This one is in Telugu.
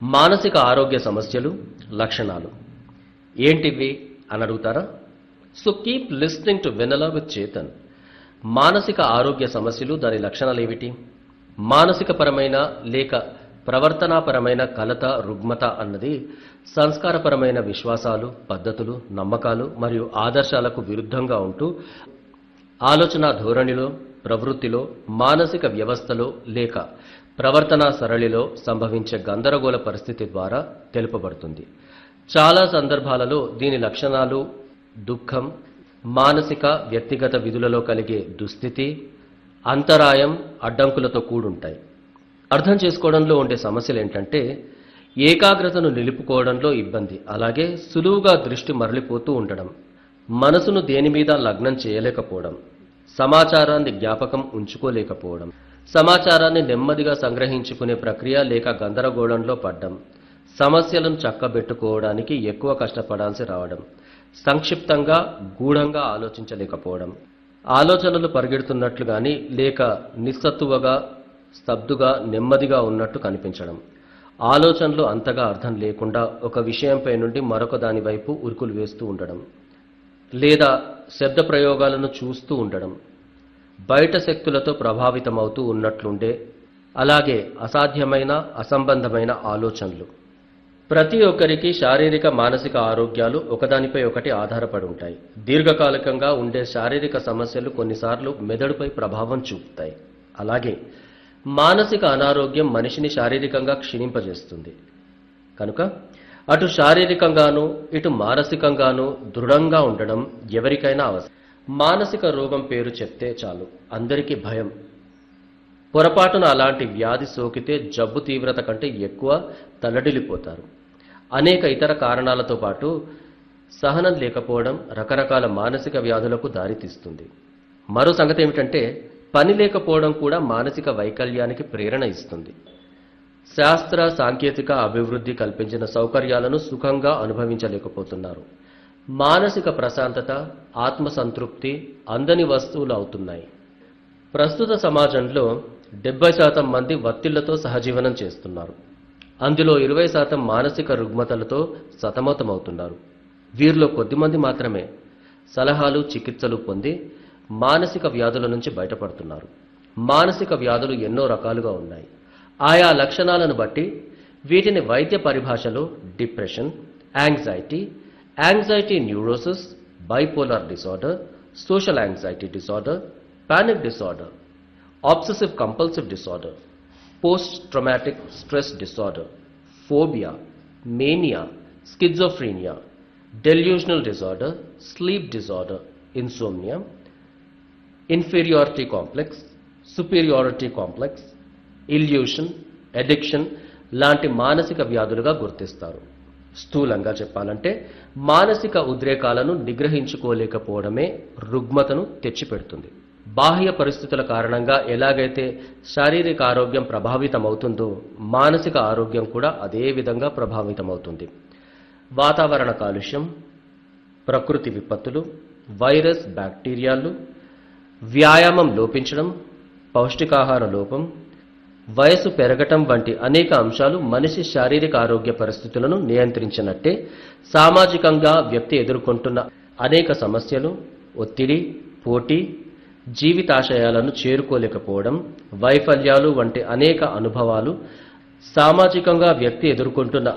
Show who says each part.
Speaker 1: మానసిక ఆరోగ్య సమస్యలు లక్షణాలు ఏంటివి అని అడుగుతారా so keep listening to Vennela with Chetan మానసిక ఆరోగ్య సమస్యలు దాని లక్షణాలు ఏమిటి మానసిక పరమైన లేక ప్రవర్తనాపరమైన కలత రుగ్మత అన్నది సంస్కారపరమైన విశ్వాసాలు పద్ధతులు నమ్మకాలు మరియు ఆదర్శాలకు విరుద్ధంగా ఉంటూ ఆలోచన ధోరణిలో ప్రవృత్తిలో మానసిక వ్యవస్థలో లేక ప్రవర్తనా సరళిలో సంభవించే గందరగోళ పరిస్థితి ద్వారా తెలుపబడుతుంది చాలా సందర్భాలలో దీని లక్షణాలు దుఃఖం మానసిక వ్యక్తిగత విధులలో కలిగే దుస్థితి అంతరాయం అడ్డంకులతో కూడుంటాయి అర్థం చేసుకోవడంలో ఉండే సమస్యలు ఏంటంటే ఏకాగ్రతను నిలుపుకోవడంలో ఇబ్బంది అలాగే సులువుగా దృష్టి మరలిపోతూ ఉండడం మనసును దేని మీద లగ్నం చేయలేకపోవడం సమాచారాన్ని జ్ఞాపకం ఉంచుకోలేకపోవడం సమాచారాన్ని నెమ్మదిగా సంగ్రహించుకునే ప్రక్రియ లేక గందరగోళంలో పడ్డం సమస్యలను చక్కబెట్టుకోవడానికి ఎక్కువ కష్టపడాల్సి రావడం సంక్షిప్తంగా గూఢంగా ఆలోచించలేకపోవడం ఆలోచనలు పరిగెడుతున్నట్లు గాని లేక నిస్సత్తువగా స్తబ్దుగా నెమ్మదిగా ఉన్నట్టు కనిపించడం ఆలోచనలు అంతగా అర్థం లేకుండా ఒక విషయంపై నుండి మరొక దాని వైపు ఉరుకులు వేస్తూ ఉండడం లేదా శబ్ద ప్రయోగాలను చూస్తూ ఉండడం బయట శక్తులతో ప్రభావితమవుతూ ఉన్నట్లుండే అలాగే అసాధ్యమైన అసంబంధమైన ఆలోచనలు ప్రతి ఒక్కరికి శారీరక మానసిక ఆరోగ్యాలు ఒకదానిపై ఒకటి ఆధారపడి ఉంటాయి దీర్ఘకాలికంగా ఉండే శారీరక సమస్యలు కొన్నిసార్లు మెదడుపై ప్రభావం చూపుతాయి అలాగే మానసిక అనారోగ్యం మనిషిని శారీరకంగా క్షీణింపజేస్తుంది కనుక అటు శారీరకంగాను ఇటు మానసికంగాను దృఢంగా ఉండడం ఎవరికైనా అవసరం మానసిక రోగం పేరు చెప్తే చాలు అందరికీ భయం పొరపాటున అలాంటి వ్యాధి సోకితే జబ్బు తీవ్రత కంటే ఎక్కువ తల్లడిల్లిపోతారు అనేక ఇతర కారణాలతో పాటు సహనం లేకపోవడం రకరకాల మానసిక వ్యాధులకు దారితీస్తుంది మరో సంగతి ఏమిటంటే పని లేకపోవడం కూడా మానసిక వైకల్యానికి ప్రేరణ ఇస్తుంది శాస్త్ర సాంకేతిక అభివృద్ధి కల్పించిన సౌకర్యాలను సుఖంగా అనుభవించలేకపోతున్నారు మానసిక ప్రశాంతత ఆత్మసంతృప్తి అందని వస్తువులు అవుతున్నాయి ప్రస్తుత సమాజంలో డెబ్బై శాతం మంది వత్తిళ్లతో సహజీవనం చేస్తున్నారు అందులో ఇరవై శాతం మానసిక రుగ్మతలతో సతమతమవుతున్నారు వీరిలో కొద్దిమంది మాత్రమే సలహాలు చికిత్సలు పొంది మానసిక వ్యాధుల నుంచి బయటపడుతున్నారు మానసిక వ్యాధులు ఎన్నో రకాలుగా ఉన్నాయి ఆయా లక్షణాలను బట్టి వీటిని వైద్య పరిభాషలో depression anxiety anxiety neurosis bipolar disorder social anxiety disorder panic disorder obsessive compulsive disorder, post traumatic stress disorder, phobia, mania, schizophrenia, delusional disorder, sleep disorder, insomnia, inferiority complex, superiority complex, illusion addiction లాంటి మానసిక వ్యాధులుగా గుర్తిస్తారు స్థూలంగా చెప్పాలంటే మానసిక ఉద్రేకాలను నిగ్రహించుకోలేకపోవడమే రుగ్మతను తెచ్చిపెడుతుంది బాహ్య పరిస్థితుల కారణంగా ఎలాగైతే శారీరక ఆరోగ్యం ప్రభావితమవుతుందో మానసిక ఆరోగ్యం కూడా అదే విధంగా ప్రభావితమవుతుంది వాతావరణ కాలుష్యం ప్రకృతి విపత్తులు వైరస్ బ్యాక్టీరియాలు వ్యాయామం లోపించడం పౌష్టికాహార లోపం వయసు పెరగటం వంటి అనేక అంశాలు మనిషి శారీరక ఆరోగ్య పరిస్థితులను నియంత్రించినట్టే సామాజికంగా వ్యక్తి ఎదుర్కొంటున్న అనేక సమస్యలు ఒత్తిడి పోటీ జీవితాశయాలను చేరుకోలేకపోవడం వైఫల్యాలు వంటి అనేక అనుభవాలు సామాజికంగా వ్యక్తి ఎదుర్కొంటున్న